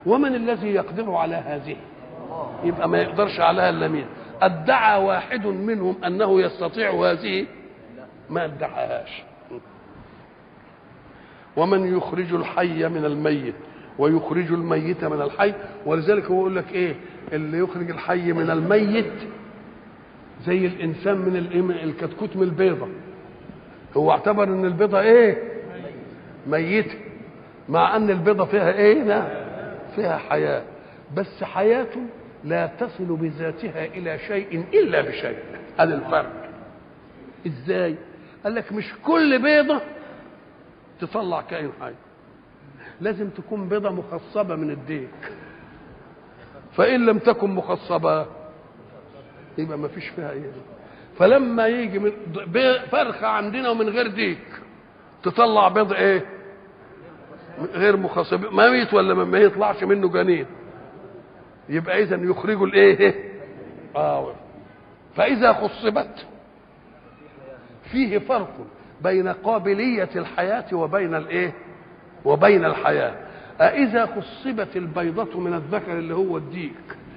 ومن الذي يقدر على هذه يبقى ما يقدرش عليها الا مين ادعى واحد منهم انه يستطيع هذه ما ادعاهاش ومن يخرج الحي من الميت ويخرج الميت من الحي ولذلك هو يقول لك ايه اللي يخرج الحي من الميت زي الانسان من الإيه؟ الكتكوت من البيضه هو اعتبر ان البيضه ايه ميته مع ان البيضه فيها ايه لا فيها حياه بس حياته لا تصل بذاتها الى شيء الا بشيء هذا الفرق ازاي قال لك مش كل بيضه تطلع كائن حي لازم تكون بيضه مخصبه من الديك فان لم تكن مخصبه يبقى ما فيش فيها ايه فلما يجي من فرخه عندنا ومن غير ديك تطلع بيض ايه غير مخصب ميت ولا ما يطلعش منه جنين يبقى اذا يخرجوا الايه اه فاذا خصبت فيه فرق بين قابليه الحياه وبين الايه وبين الحياه أإذا خصبت البيضة من الذكر اللي هو الديك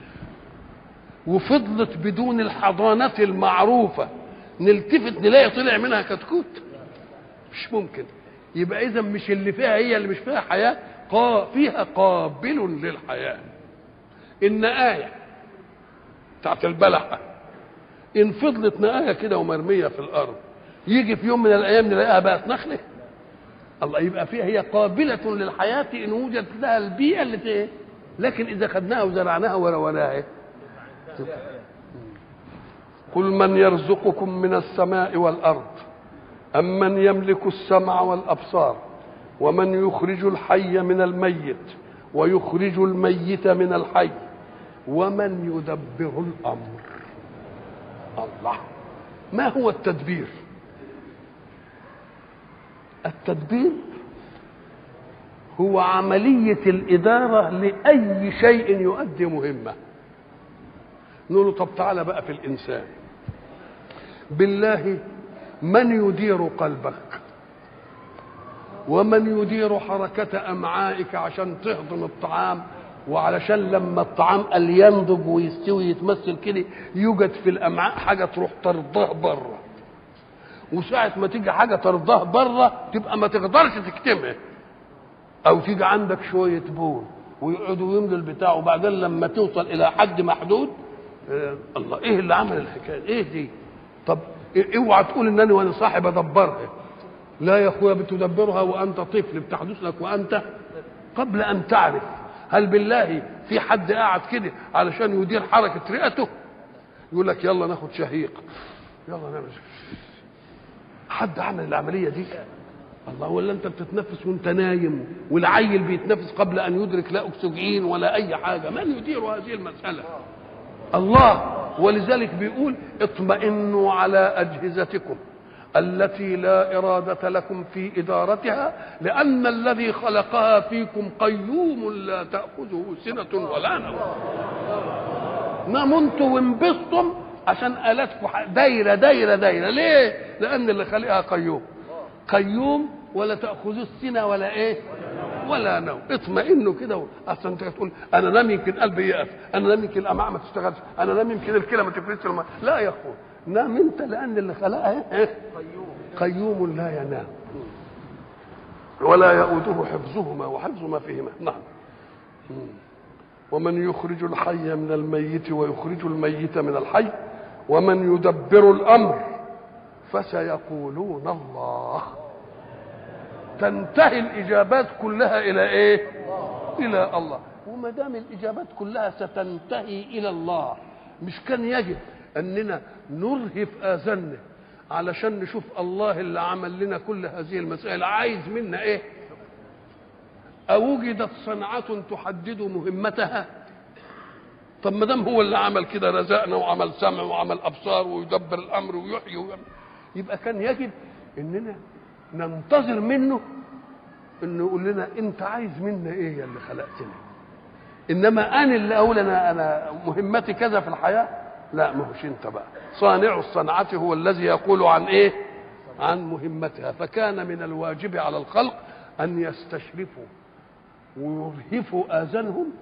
وفضلت بدون الحضانة المعروفة نلتفت نلاقي طلع منها كتكوت مش ممكن يبقى إذا مش اللي فيها هي اللي مش فيها حياة قا فيها قابل للحياة إن آية بتاعت البلحة إن فضلت نآية كده ومرمية في الأرض يجي في يوم من الأيام نلاقيها بقت نخلة الله يبقى فيها هي قابلة للحياة إن وجدت لها البيئة اللي فيها لكن إذا خدناها وزرعناها وروناها قل من يرزقكم من السماء والأرض أم من يملك السمع والأبصار ومن يخرج الحي من الميت ويخرج الميت من الحي ومن يدبر الأمر الله ما هو التدبير التدبير هو عملية الإدارة لأي شيء يؤدي مهمة نقول له طب تعالى بقى في الإنسان بالله من يدير قلبك ومن يدير حركة أمعائك عشان تهضم الطعام وعلشان لما الطعام قال ينضج ويستوي يتمثل كده يوجد في الأمعاء حاجة تروح طردها بره وساعة ما تيجي حاجة ترضاه بره تبقى ما تقدرش تكتمها أو تيجي عندك شوية بول ويقعدوا يملوا البتاع وبعدين لما توصل إلى حد محدود آه الله إيه اللي عمل الحكاية إيه دي طب اوعى تقول انني وانا صاحب ادبرها لا يا اخويا بتدبرها وانت طفل بتحدث لك وانت قبل ان تعرف هل بالله في حد قاعد كده علشان يدير حركه رئته يقول لك يلا ناخد شهيق يلا نعمل حد عمل العمليه دي الله ولا انت بتتنفس وانت نايم والعيل بيتنفس قبل ان يدرك لا اكسجين ولا اي حاجه من يدير هذه المساله الله ولذلك بيقول اطمئنوا على اجهزتكم التي لا اراده لكم في ادارتها لان الذي خلقها فيكم قيوم لا تاخذه سنه ولا نوم نمتوا وانبسطتم عشان الاتكم دايره دايره دايره ليه لان اللي خلقها قيوم قيوم ولا تاخذه السنه ولا ايه ولا نوم اطمئنوا كده اصلا انت تقول انا نام يمكن قلبي يقف انا نام يمكن الامعاء ما تشتغلش انا نام يمكن الكلى ما تفرزش الماء لا يا اخويا نام انت لان اللي خلقها ايه قيوم لا ينام ولا يؤوده حفظهما وحفظ ما فيهما نعم ومن يخرج الحي من الميت ويخرج الميت من الحي ومن يدبر الامر فسيقولون الله تنتهي الاجابات كلها الى ايه الى الله وما دام الاجابات كلها ستنتهي الى الله مش كان يجب اننا نرهف اذاننا علشان نشوف الله اللي عمل لنا كل هذه المسائل عايز منا ايه اوجدت صنعه تحدد مهمتها طب ما دام هو اللي عمل كده رزقنا وعمل سمع وعمل ابصار ويدبر الامر ويحيي ويعمل يبقى كان يجب اننا ننتظر منه انه يقول لنا انت عايز منا ايه يا اللي خلقتنا انما انا اللي اقول انا انا مهمتي كذا في الحياه لا ما هوش انت بقى صانع الصنعه هو الذي يقول عن ايه عن مهمتها فكان من الواجب على الخلق ان يستشرفوا ويرهفوا اذانهم